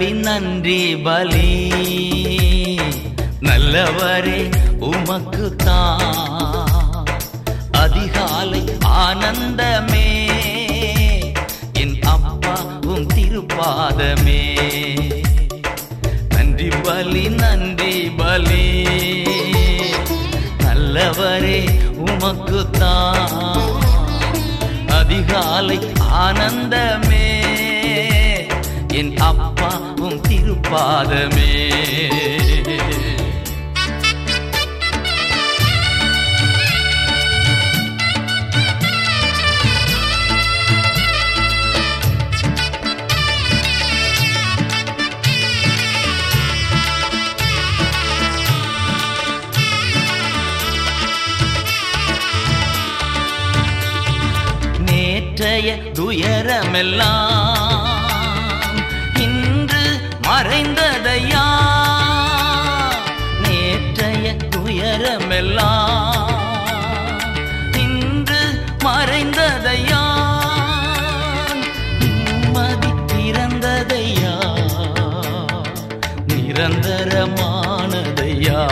பலி நன்றி பலி நல்லவரே உமக்கு தான் அதிகாலை ஆனந்தமே என் அப்பா உம் திருப்பாதமே நன்றி பலி நன்றி பலி நல்லவரே உமக்கு தான் அதிகாலை ஆனந்தமே என் அப்பா உம் திருப்பாதமே நேற்றைய துயரமெல்லாம் இன்று மறைந்ததையா நேற்றைய துயரமெல்லாம் இன்று மறைந்ததையா நிம்மதி பிறந்ததையா நிரந்தரமானதையா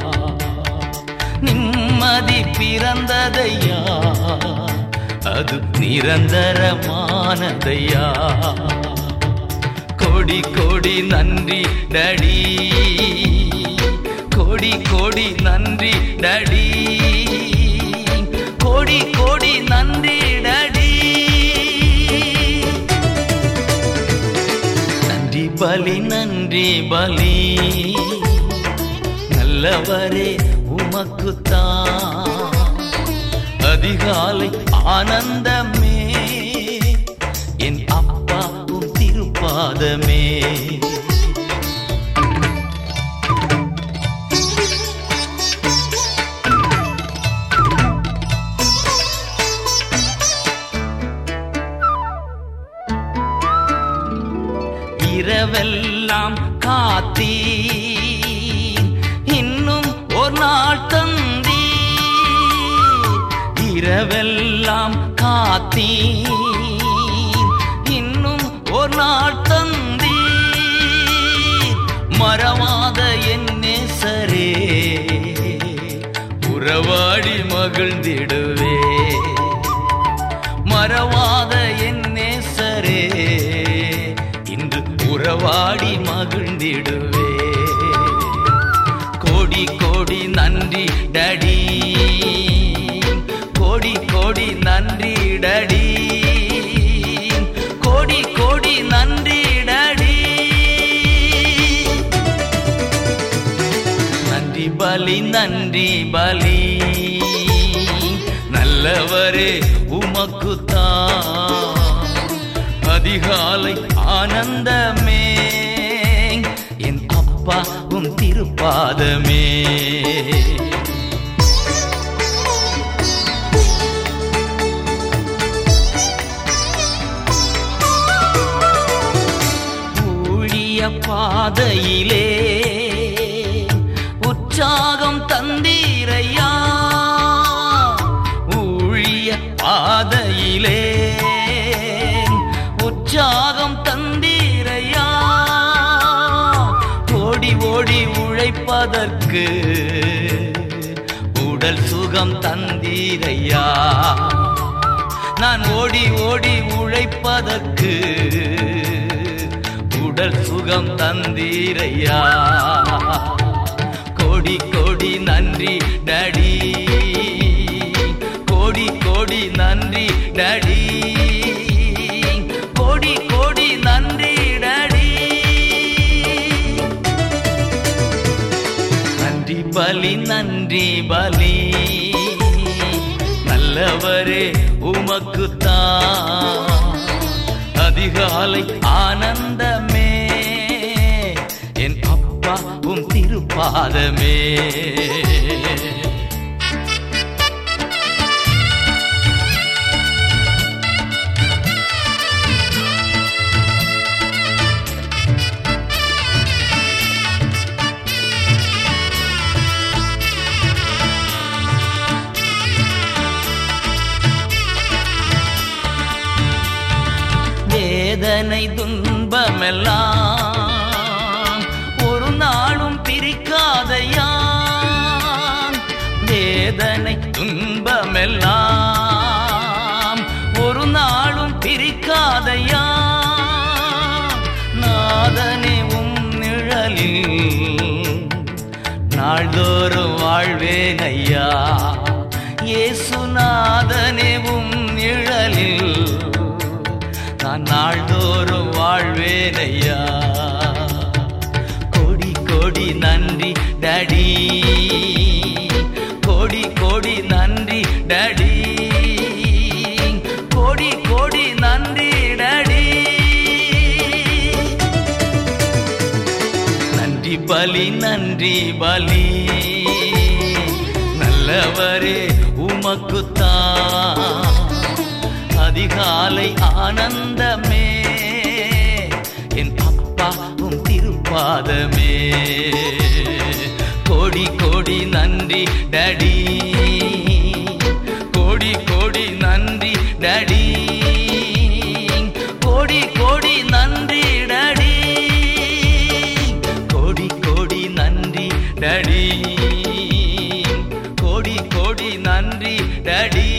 நிம்மதி பிறந்ததையா அது நிரந்தரமானதையா கோடி கோடி நன்றி டடி கோடி கோடி நன்றி டடி கோடி கோடி நன்றி டடி நன்றி பலி நன்றி பலி நல்லவரே உமக்குத்தான் அதிகாலை ஆனந்தமே என் அப்பா உம் திருப்பாதமே இரவெல்லாம் காத்தீ இன்னும் ஒரு நாள் தந்தீ இரவெல்லாம் காத்தீ இன்னும் ஒரு நாள் தந்தீ மறவாத என் நேசரே உறவாடி மகிழ்ந்திடுவே மறவாத என் நேசரே இன்று உறவாடி மகிழ்ந்திடுவே கோடி கோடி நன்றி டடி கோடி கோடி நன்றி டடி கோடி கோடி நன்றி டடி நன்றி பலி நன்றி பலி நல்லவரே உமக்குத்தான் அதிகாலை ஆனந்தமே என் அப்பா உம் திருப்பாதமே ஊழிய பாதையிலே உற்சாகம் தந்தீரையா ஊழிய பாதையிலே உற்சாகம் தந்தீரையா ஓடி ஓடி உழைப்பதற்கு உடல் சுகம் தந்தீரையா நான் ஓடி ஓடி உழைப்பதற்கு உடல் சுகம் தந்தீரையா கோடி கோடி நன்றி டடி கோடி கோடி நன்றி டடி கோடி கோடி நன்றி டடி நன்றி பலி நன்றி பலி நல்லவரே உமக்குத்தான் அதிகாலை ஆனந்தமே என் அப்பா உம் திருப்பாதமே வேதனை துன்பமெல்லாம் வேதனை துன்பமெல்லாம் ஒரு நாளும் பிரிக்காதையா நாதனே உம் நிழலில் நாள்தோறும் வாழ்வேன் ஐயா இயேசுநாதனே உம் நிழலில் நான் நாள்தோறும் வாழ்வேன் ஐயா கோடி கோடி நன்றி டாடி கோடி கோடி நன்றி டாடி கோடி கோடி நன்றி டாடி நன்றி பலி நன்றி பலி நல்லவரே உமக்குத்தான் அதிகாலை ஆனந்தமே என் அப்பா உம் திருப்பாதமே கோடி கோடி நன்றி டாடி கோடி கோடி நன்றி டாடி கோடி கோடி நன்றி டாடி கோடி கோடி நன்றி டாடி கோடி கோடி நன்றி டாடி